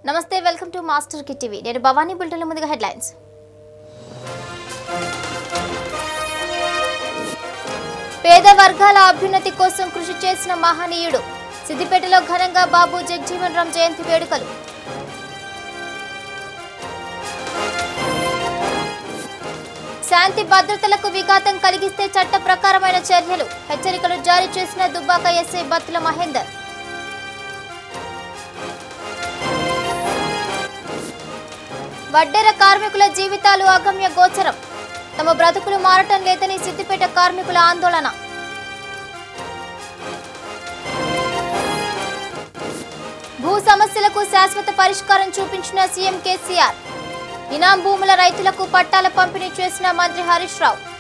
నమస్తే welcome to master కి TV నేను భవానీ బుల్టన్ల ముందుగా హెడ్లైన్స్ పేద వర్గాల అభ్యున్నతి కోసం కృషి చేసిన మహనీయుడు సిద్దిపేటలో ఘనంగా బాబు జగ్జీవన్ రామ్ జయంతి వేడుకలు శాంతి భద్రతలకు విఘాతం కలిగిస్తే చట్ట ప్రకారమైన చర్యలు హెచ్చరికలు జారీ చేసిన దుబ్బాక ఎస్ఐ బత్తుల మహేందర్ వడ్డెర కార్మికుల జీవితాలు అగమ్య గోచరం తమ బ్రతుకులు మారటం లేదని సిద్దిపేట కార్మికుల ఆందోళన భూ సమస్యలకు శాశ్వత పరిష్కారం చూపించిన సీఎం కేసీఆర్ ఇనాం భూముల రైతులకు పట్టాల పంపిణీ చేసిన మంత్రి హరీష్ రావు